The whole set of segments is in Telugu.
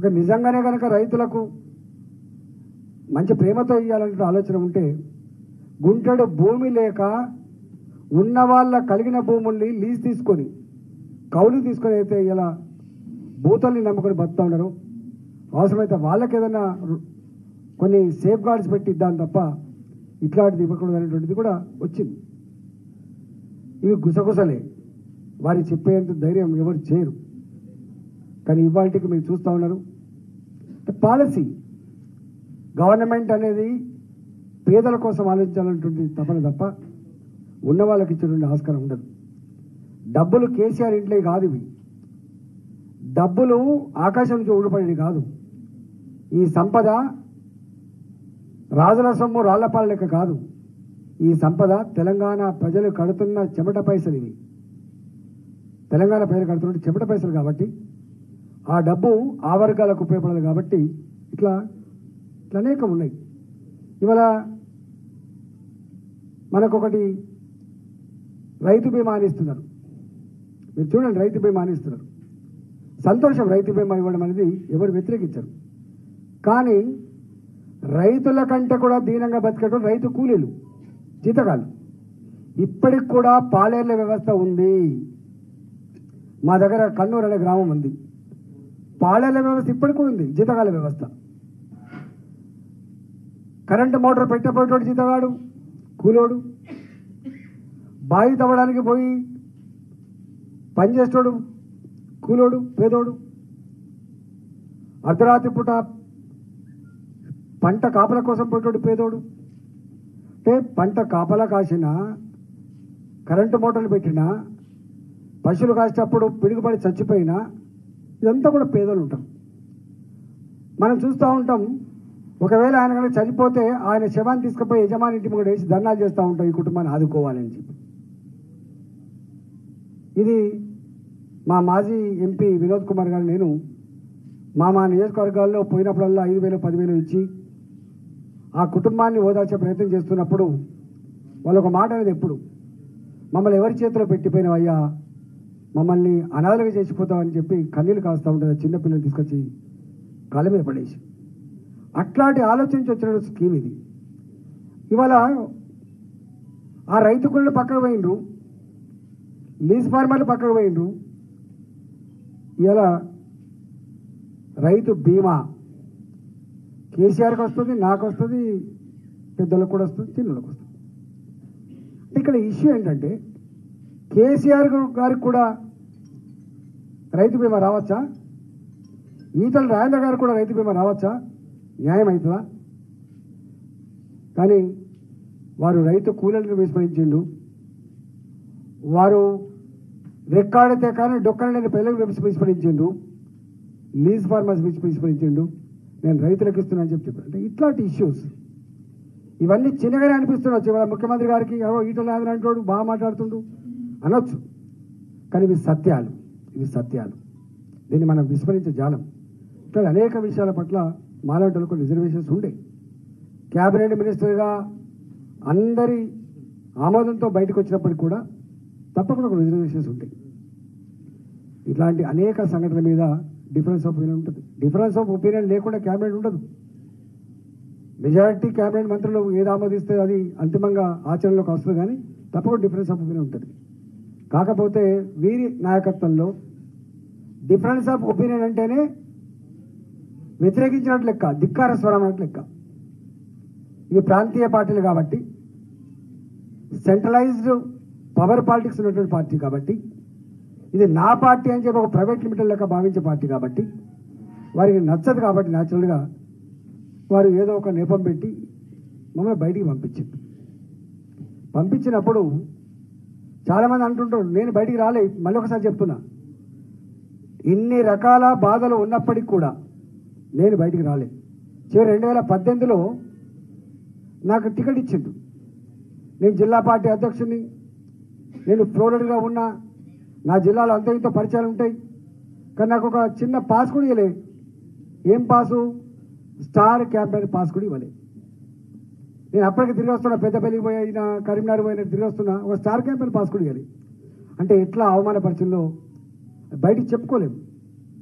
ఇక నిజంగానే కనుక రైతులకు మంచి ప్రేమతో ఇవ్వాలంటే ఆలోచన ఉంటే గుంటెడు భూమి లేక ఉన్న వాళ్ళ కలిగిన భూముల్ని లీజ్ తీసుకొని కౌలు తీసుకొని అయితే ఇలా భూతల్ని నమ్ముకొని బతుకుతా ఉన్నారు అవసరమైతే వాళ్ళకి ఏదైనా రు- కొన్ని సేఫ్ గార్డ్స్ పెట్టి ఇద్దాం తప్ప ఇట్లాంటిది ఇవ్వకూడదు అనేటువంటిది కూడా వచ్చింది ఇవి గుసగుసలే వారి చెప్పేంత ధైర్యం ఎవరు చేయరు కానీ ఇవాళకి మీరు చూస్తూ ఉన్నారు పాలసీ గవర్నమెంట్ అనేది పేదల కోసం ఆలోచించాలన్నటువంటి తపన తప్ప ఉన్న వాళ్ళకి ఇచ్చేటువంటి ఆస్కారం ఉండదు డబ్బులు కేసీఆర్ ఇంట్లో కాదు ఇవి డబ్బులు ఆకాశం నుంచి ఊడిపడేది కాదు ఈ సంపద రాజుల సొమ్ము రాళ్లపాల లెక్క కాదు ఈ సంపద తెలంగాణ ప్రజలు కడుతున్న చెమట పైసలు ఇవి తెలంగాణ ప్రజలు కడుతున్న చెమట పైసలు కాబట్టి ఆ డబ్బు ఆ వర్గాలకు ఉపయోగపడాలి కాబట్టి ఇట్లా ఇట్లా అనేకం ఉన్నాయి ఇవాళ మనకొకటి రైతు బీమా అని ఇస్తున్నారు మీరు చూడండి రైతు బీమా అని ఇస్తున్నారు సంతోషం రైతు బీమా ఇవ్వడం అనేది ఎవరు వ్యతిరేకించరు కానీ రైతుల కంటే కూడా దీనంగా బతికేటం రైతు కూలీలు జీతగాలు ఇప్పటికి కూడా పాలేర్ల వ్యవస్థ ఉంది మా దగ్గర కన్నూరు అనే గ్రామం ఉంది పాలేర్ల వ్యవస్థ ఇప్పటికి కూడా ఉంది జీతగాల వ్యవస్థ కరెంటు మోటార్ పెట్టబోయేటోడు జీతగాడు కూలోడు బావి తవ్వడానికి పోయి పనిచేసేటోడు కూలోడు పేదోడు అర్ధరాత్రి పూట పంట కాపల కోసం పోయేటోడు పేదోడు అంటే పంట కాపలా కాసిన కరెంటు మోటార్లు పెట్టినా పశువులు కాసేటప్పుడు పిడుగుపడి చచ్చిపోయినా ఇదంతా కూడా పేదలు ఉంటారు మనం చూస్తూ ఉంటాం ఒకవేళ ఆయన కనుక చనిపోతే ఆయన శవాన్ని తీసుకుపోయి యజమాని ఇంటి ముందు వేసి ధర్నాలు చేస్తూ ఉంటాం ఈ కుటుంబాన్ని ఆదుకోవాలని చెప్పి ఇది మా మాజీ ఎంపీ వినోద్ కుమార్ గారు నేను మా మా నియోజకవర్గాల్లో పోయినప్పుడల్లా ఐదు వేలు పదివేలు ఇచ్చి ఆ కుటుంబాన్ని ఓదార్చే ప్రయత్నం చేస్తున్నప్పుడు వాళ్ళు ఒక మాట అనేది ఎప్పుడు మమ్మల్ని ఎవరి చేతిలో పెట్టిపోయినవయ్యా మమ్మల్ని అనాథలుగా చేసిపోతామని చెప్పి కన్నీళ్ళు కాస్తూ ఉంటుంది చిన్నపిల్లలు తీసుకొచ్చి కాళ్ళ మీద పడేసి అట్లాంటి ఆలోచించి వచ్చిన స్కీమ్ ఇది ఇవాళ ఆ రైతు కుళ్ళు పక్కకు పోయిండ్రు లీజ్ ఫార్మర్లు పక్కకు పోయిండ్రు ఇలా రైతు బీమా కేసీఆర్కి వస్తుంది నాకు వస్తుంది పెద్దలకు కూడా వస్తుంది చిన్నలకు వస్తుంది అంటే ఇక్కడ ఇష్యూ ఏంటంటే కేసీఆర్ గారికి కూడా రైతు బీమా రావచ్చా ఈతల రాజేంద్ర గారికి కూడా రైతు బీమా రావచ్చా న్యాయం అవుతుందా కానీ వారు రైతు కూలీలను విస్మరించిండు వారు రెక్కాడితే కానీ డొక్కలేని పిల్లలకు విస్మరించిండు లీజ్ ఫార్మర్స్ విస్మరించిండు నేను రైతులకు ఇస్తున్నా అని చెప్పి చెప్పాను అంటే ఇట్లాంటి ఇష్యూస్ ఇవన్నీ చిన్నగానే అనిపిస్తుండొచ్చు ఇవాళ ముఖ్యమంత్రి గారికి ఎవరో ఈటల రాజేంద్ర అంటాడు బాగా మాట్లాడుతుండు అనొచ్చు కానీ ఇవి సత్యాలు ఇవి సత్యాలు దీన్ని మనం విస్మరించే జాలం ఇట్లా అనేక విషయాల పట్ల మాలాంటలకు రిజర్వేషన్స్ ఉండే క్యాబినెట్ మినిస్టర్గా అందరి ఆమోదంతో బయటకు వచ్చినప్పటికి కూడా తప్పకుండా ఒక రిజర్వేషన్స్ ఉంటాయి ఇట్లాంటి అనేక సంఘటనల మీద డిఫరెన్స్ ఆఫ్ ఒపీనియన్ ఉంటుంది డిఫరెన్స్ ఆఫ్ ఒపీనియన్ లేకుండా క్యాబినెట్ ఉండదు మెజారిటీ క్యాబినెట్ మంత్రులు ఏది ఆమోదిస్తే అది అంతిమంగా ఆచరణలోకి వస్తుంది కానీ తప్పకుండా డిఫరెన్స్ ఆఫ్ ఒపీనియన్ ఉంటుంది కాకపోతే వీరి నాయకత్వంలో డిఫరెన్స్ ఆఫ్ ఒపీనియన్ అంటేనే వ్యతిరేకించినట్లు లెక్క ధిక్కార స్వరం అన్నట్లు లెక్క ఇవి ప్రాంతీయ పార్టీలు కాబట్టి సెంట్రలైజ్డ్ పవర్ పాలిటిక్స్ ఉన్నటువంటి పార్టీ కాబట్టి ఇది నా పార్టీ అని చెప్పి ఒక ప్రైవేట్ లిమిటెడ్ లెక్క భావించే పార్టీ కాబట్టి వారికి నచ్చదు కాబట్టి న్యాచురల్గా వారు ఏదో ఒక నెపం పెట్టి మమ్మల్ని బయటికి పంపించింది పంపించినప్పుడు చాలామంది అంటుంటారు నేను బయటికి రాలే మళ్ళీ ఒకసారి చెప్తున్నా ఇన్ని రకాల బాధలు ఉన్నప్పటికీ కూడా నేను బయటికి రాలే చివరి రెండు వేల పద్దెనిమిదిలో నాకు టికెట్ ఇచ్చిండు నేను జిల్లా పార్టీ అధ్యక్షుడిని నేను ఫ్లోరెడ్గా ఉన్నా నా జిల్లాలో అంత ఇంత పరిచయాలు ఉంటాయి కానీ నాకు ఒక చిన్న పాస్ కూడా ఇవ్వలే ఏం పాసు స్టార్ క్యాంపెయిన్ పాస్ కూడా ఇవ్వలే నేను అప్పటికి తిరిగి వస్తున్నా పెద్దపల్లికి పోయినా కరీంనగర్ పోయినా తిరిగి వస్తున్నా ఒక స్టార్ క్యాంపెయిన్ పాస్ కూడా ఇవ్వాలి అంటే ఎట్లా అవమానపరిచిందో బయటికి చెప్పుకోలేము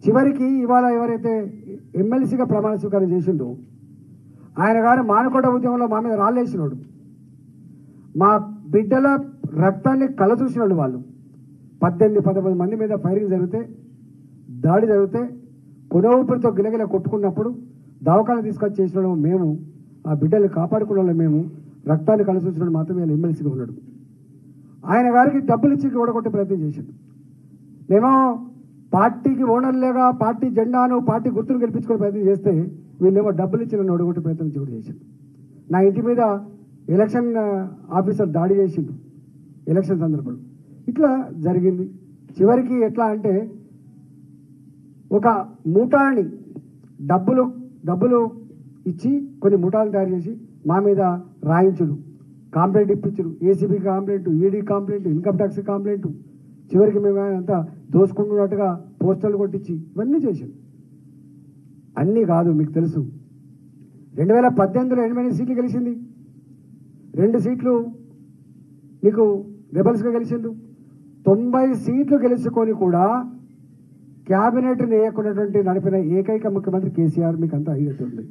చివరికి ఇవాళ ఎవరైతే ఎమ్మెల్సీగా ప్రమాణ స్వీకారం చేసిండో ఆయన గారు మానకోట ఉద్యమంలో మా మీద రాళ్ళేసినాడు మా బిడ్డల రక్తాన్ని కళ్ళ చూసినాడు వాళ్ళు పద్దెనిమిది పదకొండు మంది మీద ఫైరింగ్ జరిగితే దాడి జరిగితే కొన ఊపిరితో గిలగిల కొట్టుకున్నప్పుడు దవాఖాన తీసుకొచ్చి చేసిన మేము ఆ బిడ్డల్ని కాపాడుకున్న వాళ్ళం మేము రక్తాన్ని కళ్ళ చూసిన మాత్రమే ఆయన ఎమ్మెల్సీగా ఉన్నాడు ఆయన గారికి డబ్బులు ఇచ్చి ఓడగొట్టే ప్రయత్నం చేశాడు మేము పార్టీకి ఓనర్లేగా పార్టీ జెండాను పార్టీ గుర్తును గెలిపించుకునే ప్రయత్నం చేస్తే వీళ్ళేమో డబ్బులు ఇచ్చి నన్ను ఓడగొట్టే ప్రయత్నం కూడా చేశాడు నా ఇంటి మీద ఎలక్షన్ ఆ, ఆఫీసర్ దాడి చేసిండు ఎలక్షన్ సందర్భంలో ఇట్లా జరిగింది చివరికి ఎట్లా అంటే ఒక మూటాలని డబ్బులు డబ్బులు ఇచ్చి కొన్ని ముఠాలు తయారు చేసి మా మీద రాయించుడు కాంప్లైంట్ ఇప్పించుడు ACB complaint ED complaint income tax complaint చివరికి మేము అంతా దోసుకుంటున్నట్టుగా పోస్టర్లు కొట్టించి ఇవన్నీ చేశాడు అన్నీ కాదు మీకు తెలుసు రెండు వేల పద్దెనిమిదిలో ఎనిమిది సీట్లు గెలిచింది రెండు సీట్లు మీకు రెబల్స్గా గెలిచిండు తొంభై సీట్లు గెలుచుకొని కూడా క్యాబినెట్ వేయకున్నటువంటి నడిపిన ఏకైక ముఖ్యమంత్రి కేసీఆర్ మీకు అంతా అయ్యేటుంది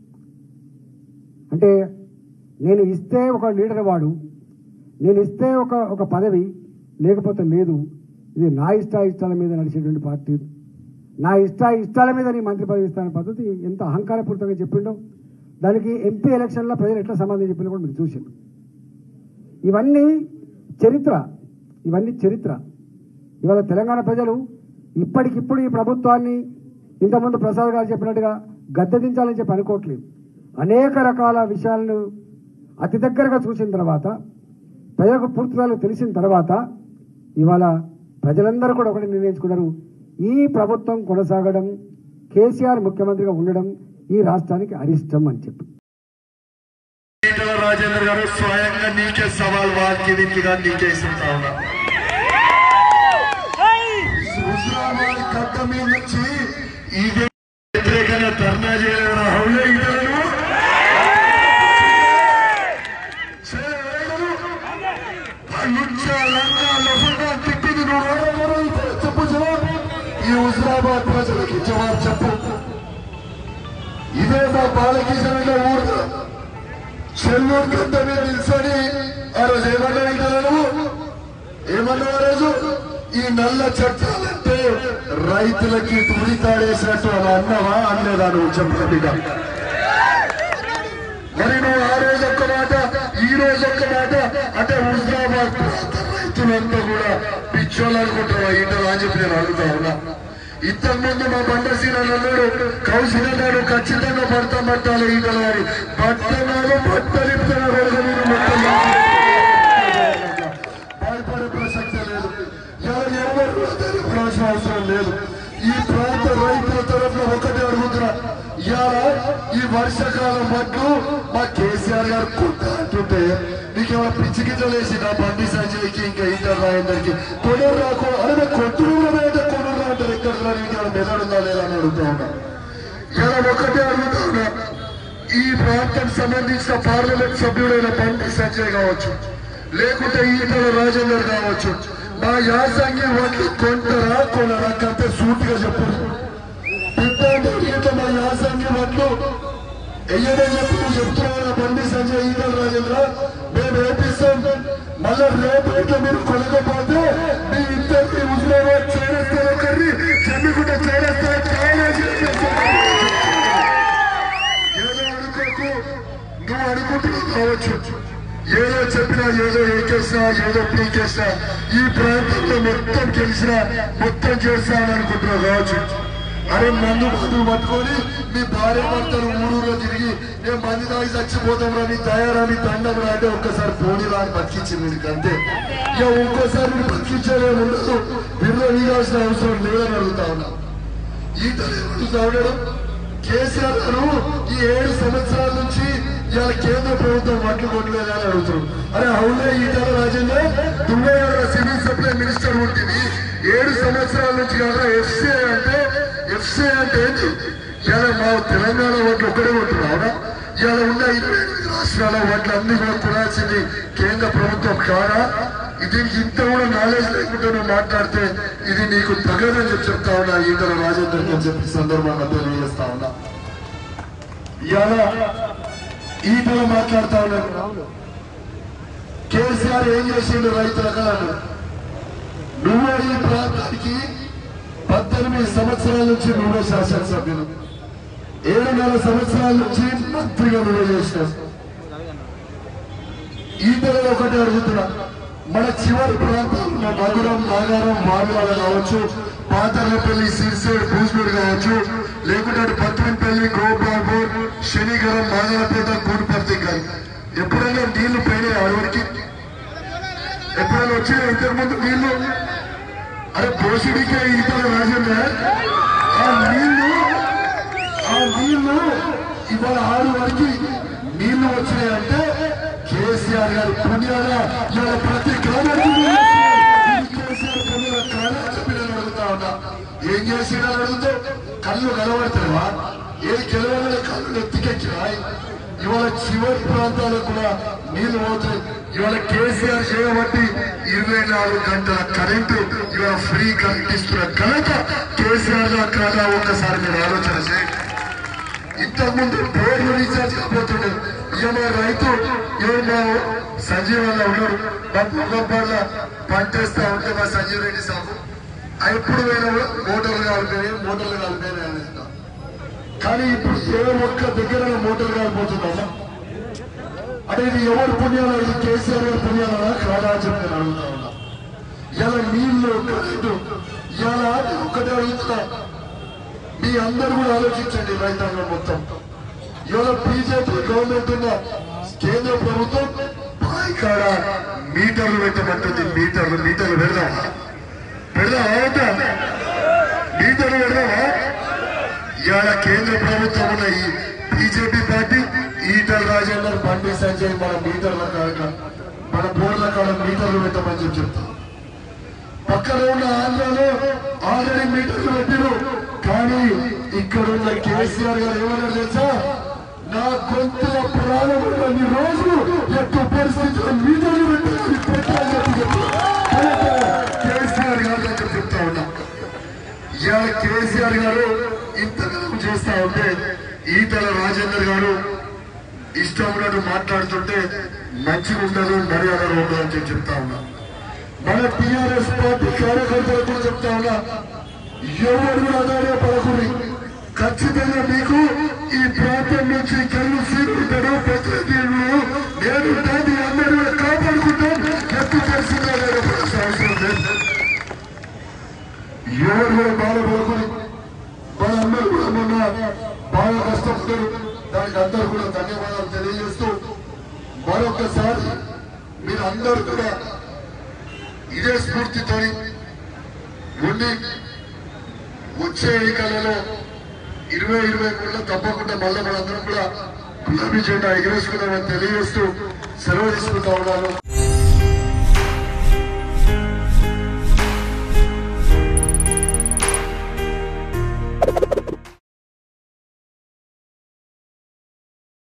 అంటే నేను ఇస్తే ఒక లీడర్ వాడు నేను ఇస్తే ఒక ఒక పదవి లేకపోతే లేదు ఇది నా ఇష్ట ఇష్టాల మీద నడిచేటువంటి పార్టీ నా ఇష్ట ఇష్టాల మీద నీ మంత్రి పదవి ఇస్తాన పద్ధతి ఎంత అహంకారపూరితంగా చెప్పిండో దానికి ఎంపీ ఎలక్షన్లో ప్రజలు ఎట్లా సమాధానం చెప్పినా కూడా మీరు చూసారు ఇవన్నీ చరిత్ర ఇవన్నీ చరిత్ర ఇవాళ తెలంగాణ ప్రజలు ఇప్పటికిప్పుడు ఈ ప్రభుత్వాన్ని ఇంతకుముందు ప్రసాద్ గారు చెప్పినట్టుగా గద్దెదించాలని చెప్పి అనుకోవట్లేదు అనేక రకాల విషయాలను అతి దగ్గరగా చూసిన తర్వాత ప్రజలకు పూర్తిగా తెలిసిన తర్వాత ఇవాళ ప్రజలందరూ కూడా ఒకటి నిర్ణయించుకున్నారు ఈ ప్రభుత్వం కొనసాగడం కేసీఆర్ ముఖ్యమంత్రిగా ఉండడం ఈ రాష్ట్రానికి అరిష్టం అని చెప్పి ఈటల రాజేంద్ర గారు స్వయంగా నీకే సవాల్ వారికి విధిగా నీకే ఇస్తుంటా ఉన్నా హుజరాబాద్ కట్ట మీద నుంచి ఇదే వ్యతిరేకంగా ధర్నా చేయలేదన్న హౌలే ఈటలను చేయలేరు. ఆ లుచ్చ, లంగా, లఫంగా తిట్టింది నువ్వు ఎవరెవరో ఇప్పుడు చెప్పు జవాబు ఈ హుజరాబాద్ ప్రజలకి జవాబు చెప్పు ఇదే మా బాలకిషన్ ఊరు చెల్లూరు గంట మీద నిల్చొని ఆ రోజు ఏమన్నా ఏమన్నావు ఆ రోజు ఈ నల్ల చట్టాలంటే రైతులకి తుడితాడేసినట్టు అలా అన్నావా అనలేదా నువ్వు చెప్పిగా మరి నువ్వు ఆ రోజు ఒక్క మాట ఈ రోజు ఒక్క మాట అంటే హుజరాబాద్ ప్రాంత రైతులంతా కూడా పిచ్చోళ్ళు అనుకుంటావా ఏంటో అని చెప్పి నేను అడుగుతా ఉన్నా ఇంతకు ముందు మా బండసీన అన్నాడు కౌశిక గారు ఖచ్చితంగా పడతా పట్టాలి ఈటల గారి పట్టణాలు పట్టలిపుతున్నారు మొత్తం భయపడే ప్రసక్తే లేదు ఎవరు ఎవరు తెలియవలసిన అవసరం లేదు ఈ ప్రాంత రైతుల తరఫున ఒకటే అడుగుతున్నా ఇవాళ ఈ వర్షాకాలం మట్టు మా కేసీఆర్ గారు కుట్ట అంటుంటే నీకేమైనా పిచ్చి గిజ్జలు వేసి నా బండి సంజయ్కి ఇంకా ఇంటర్ రాయందరికి కొనరు రాకు అరే కొట్టుడు అయితే కొనరు అంటారు ఎక్కడ రా నీకు ఏమైనా మెదడు ఉందా లేదా అని అడుగుతా ఉన్నా ఇలా ఒకటే అడుగుతా ఉన్నా ఈ ప్రాంతానికి సంబంధించిన పార్లమెంట్ సభ్యుడైన బండి సంజయ్ కావచ్చు లేకుంటే ఈటల రాజేందర్ కావచ్చు మా యాసంగి వడ్లు కొంటారా కొనరా కంటే సూటిగా చెప్పు బిడ్డ మా యాసంగి వడ్లు ఎయ్యడని చెప్పి నువ్వు చెప్తున్నావు బండి సంజయ్ ఈటల రాజేంద్ర మేము వేపిస్తాం మళ్ళా రేపు ఇట్లా మీరు కొనకపోతే మీ ఇద్దరిని హుజరాబాద్ చేరేస్తారు ఒకరిని చెమ్మిగుంట చేరేస్తారు కాలేజీ ఏదో అనుకోకు నువ్వు అనుకుంటున్నావు కావచ్చు ఏదో చెప్పినా ఏదో ఏకేసినా ఏదో పీకేసినా ఈ ప్రాంతంలో మొత్తం గెలిచినా మొత్తం చేస్తా అని అనుకుంటున్నావు కావచ్చు అరే మందు మందు పట్టుకొని మీ భార్య భర్తలు ఊరూరులో తిరిగి నేను మంది తాగి చచ్చిపోతాం రా నీ తయారా నీ దండం రా అంటే ఒక్కసారి పోనీ రా అని బతికించింది నీకు అంతే ఇక ఇంకోసారి నేను బతికించేదే ఉండదు బిర్ర నీయాల్సిన అవసరం లేదని అడుగుతా ఉన్నా ఈతలు ఏమడుగుతా ఉన్నాడు కేసీఆర్ గారు ఈ ఏడు సంవత్సరాల నుంచి ఇవాళ కేంద్ర ప్రభుత్వం వడ్లు కొట్టలేదని అడుగుతారు అరే అవునే ఈటల రాజేంద్ర దుమ్మే గారు సివిల్ సప్లై మినిస్టర్ ఉంటుంది ఏడు సంవత్సరాల నుంచి కాక ఎఫ్సీఐ అంటే ఎఫ్సీఐ అంటే ఏంటి ఇవాళ మా తెలంగాణ ఓట్లు ఒక్కడే కొట్టున్నారు అవునా ఇవాళ ఉన్న ఇరవై ఎనిమిది రాష్ట్రాల ఓట్లు అన్ని కూడా కొనాల్సింది కేంద్ర ప్రభుత్వం కాదా ఇది ఇంత కూడా నాలెడ్జ్ లేకుండా నువ్వు మాట్లాడితే ఇది నీకు తగదని చెప్పి చెప్తా ఉన్నా ఈటల రాజేందర్ అని చెప్పి సందర్భంగా తెలియజేస్తా ఉన్నా ఇవాళ ఈటల మాట్లాడుతా ఉన్నారు కేసీఆర్ ఏం చేసిండు రైతుల కాదు నువ్వే ఈ ప్రాంతానికి పద్దెనిమిది సంవత్సరాల నుంచి నువ్వే శాసనసభ్యులు ఏడున్నర సంవత్సరాల నుంచి మంత్రిగా నువ్వే చేసినావు ఈ పిల్లలు ఒకటి అడుగుతున్నా మన చివరి ప్రాంతాల్లో మధురం నాగారం వామివాడ కావచ్చు పాతర్లపల్లి సిరిసేడ్ భూస్పూర్ కావచ్చు లేకుంటే అటు పత్రంపల్లి గోపాల్పూర్ శనిగరం మాదలపేట కూడిపర్తి కానీ ఎప్పుడైనా నీళ్లు పైన అడవికి ఎప్పుడైనా వచ్చి ఇంతకు ముందు నీళ్లు అరే పోషుడికే ఈతలు రాజంగా ఆ నీళ్లు ఆ నీళ్లు ఇవాళ ఆరు వరకు నీళ్లు వచ్చినాయంటే కేసీఆర్ గారి పుణ్యాల ఇవాళ ప్రతి గ్రామానికి నీళ్లు వచ్చినాయి. ఇది కేసీఆర్ పుణ్యాల కాదా చెప్పి నేను అడుగుతా ఉన్నా ఏం చేసినా అడుగుతూ కళ్ళు కనబడతావా ఏ గెలవగానే కళ్ళు ఎత్తికెక్కినాయి ఇవాళ చివరి ప్రాంతాలకు కూడా నీళ్లు పోతాయి ఇవాళ కేసీఆర్ చేయబట్టి ఇరవై నాలుగు గంటల కరెంటు ఇవాళ ఫ్రీ కరెంట్ ఇస్తున్న ఘనత కేసీఆర్ గా కాదా ఒక్కసారి మీరు ఆలోచన చేయండి ఇంతకుముందు బోర్డు రీఛార్జ్ కాబోతుండే ఇవాళ రైతు ఏమో సంజీవంగా ఉన్నాడు పంపల పంటేస్తా ఉంటే మా సంజీవ్ రెడ్డి సాగు ఆ ఎప్పుడు పోయినా కూడా మోటార్లు కాలిపోయినాయి మోటార్లు కాలిపోయినాయి అని చెప్తాం. కానీ ఇప్పుడు ఏ ఒక్క దగ్గర మోటార్ కాలిపోతుందమ్మా అంటే ఇది ఎవరు పుణ్యాల ఇది కేసీఆర్ గారి పుణ్యాల కాదా అని చెప్పి నేను అడుగుతా ఉన్నా ఇలా నీళ్లు కరెంటు ఇలా ఒక్కటే అడుగుతున్నా మీ అందరూ కూడా ఆలోచించండి రైతాంగం మొత్తం ఇవాళ బీజేపీ గవర్నమెంట్ ఉన్న కేంద్ర ప్రభుత్వం బాయ్ కాడ మీటర్లు పెట్టమంటుంది మీటర్లు మీటర్లు పెడదామా పెడదామా వద్దా? మీటర్లు పెడదామా ఇవాళ కేంద్ర ప్రభుత్వం ఉన్న ఈ బీజేపీ పార్టీ ఈటల రాజేందర్ బండి సంజయ్ మన మీటర్ల కాడ మన బోర్ల కాడ మీటర్లు పెట్టమని చెప్పి చెప్తాం పక్కన ఉన్న ఆంధ్రలో ఆల్రెడీ మీటర్లు పెట్టిరు కానీ ఇక్కడ ఉన్న కేసీఆర్ గారు ఏమన్నారు తెలుసా నా గొంతుల ప్రాణం ఉన్నన్ని రోజులు ఎట్టు పరిస్థితుల్లో మీటర్లు పెట్టాలని పెట్టాలని చెప్పి చెప్పారు. కేసీఆర్ గారు దగ్గర చెప్తా ఉన్నా ఇవాళ కేసీఆర్ గారు ఇంతకాలం చేస్తా ఉంటే ఈటల రాజేందర్ గారు ఇష్టం ఉన్నట్టు మాట్లాడుతుంటే మంచిగా ఉండదు మర్యాద ఉండదు అని చెప్పి చెప్తా ఉన్నా మన టిఆర్ఎస్ పార్టీ కార్యకర్తలకు కూడా చెప్తా ఉన్నా ఎవరు కూడా అదాడే పడకూడదు ఖచ్చితంగా మీకు ఈ ప్రాంతం నుంచి కళ్ళు సీరుంటాడు ప్రతినిధులు నేను దాన్ని అందరూ కూడా కాపాడుకుంటాం ఎత్తు తెలిసిందే అవసరం లేదు ఎవరు కూడా బాధపడకూడదు మన అందరూ కూడా మొన్న బాగా కష్టపడ్డారు దానికి అందరూ కూడా ధన్యవాదాలు తెలియజేస్తూ మరొకసారి మీరు అందరూ కూడా ఇదే స్ఫూర్తితో ఉండి వచ్చే ఎన్నికలలో ఇరవై ఇరవై మూడులో తప్పకుండా మళ్ళీ మనందరం కూడా గులాబీ జెండా ఎగరేసుకుందామని తెలియజేస్తూ సెలవు తీసుకుంటా ఉన్నాను